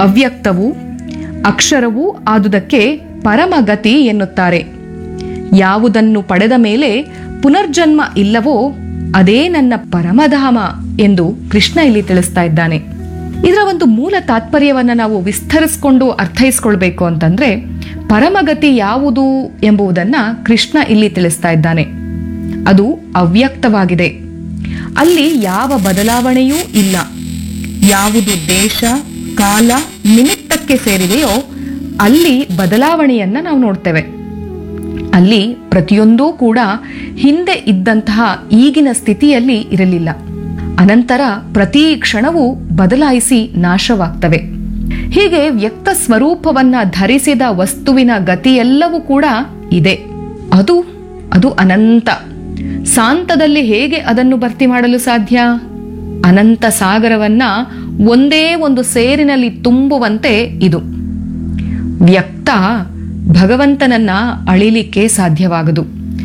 ಅವ್ಯಕ್ತವು ಅಕ್ಷರವೂ ಆದುದಕ್ಕೆ ಪರಮಗತಿ ಎನ್ನುತ್ತಾರೆ ಯಾವುದನ್ನು ಪಡೆದ ಮೇಲೆ ಪುನರ್ಜನ್ಮ ಇಲ್ಲವೋ ಅದೇ ನನ್ನ ಪರಮಧಾಮ ಎಂದು ಕೃಷ್ಣ ಇಲ್ಲಿ ತಿಳಿಸ್ತಾ ಇದ್ದಾನೆ ಇದರ ಒಂದು ಮೂಲ ತಾತ್ಪರ್ಯವನ್ನ ನಾವು ವಿಸ್ತರಿಸಿಕೊಂಡು ಅರ್ಥೈಸ್ಕೊಳ್ಬೇಕು ಅಂತಂದ್ರೆ ಪರಮಗತಿ ಯಾವುದು ಎಂಬುದನ್ನ ಕೃಷ್ಣ ಇಲ್ಲಿ ತಿಳಿಸ್ತಾ ಇದ್ದಾನೆ ಅದು ಅವ್ಯಕ್ತವಾಗಿದೆ ಅಲ್ಲಿ ಯಾವ ಬದಲಾವಣೆಯೂ ಇಲ್ಲ ಯಾವುದು ದೇಶ ಕಾಲ ನಿಮಿತ್ತಕ್ಕೆ ಸೇರಿದೆಯೋ ಅಲ್ಲಿ ಬದಲಾವಣೆಯನ್ನ ನಾವು ನೋಡ್ತೇವೆ ಅಲ್ಲಿ ಪ್ರತಿಯೊಂದೂ ಕೂಡ ಹಿಂದೆ ಇದ್ದಂತಹ ಈಗಿನ ಸ್ಥಿತಿಯಲ್ಲಿ ಇರಲಿಲ್ಲ ಅನಂತರ ಪ್ರತಿ ಕ್ಷಣವೂ ಬದಲಾಯಿಸಿ ನಾಶವಾಗ್ತವೆ ಹೀಗೆ ವ್ಯಕ್ತ ಸ್ವರೂಪವನ್ನ ಧರಿಸಿದ ವಸ್ತುವಿನ ಗತಿಯೆಲ್ಲವೂ ಕೂಡ ಇದೆ ಅದು ಅದು ಅನಂತ ಶಾಂತದಲ್ಲಿ ಹೇಗೆ ಅದನ್ನು ಭರ್ತಿ ಮಾಡಲು ಸಾಧ್ಯ ಅನಂತ ಸಾಗರವನ್ನ ಒಂದೇ ಒಂದು ಸೇರಿನಲ್ಲಿ ತುಂಬುವಂತೆ ಇದು ವ್ಯಕ್ತ ಭಗವಂತನನ್ನ ಅಳಿಲಿಕ್ಕೆ ಸಾಧ್ಯವಾಗದು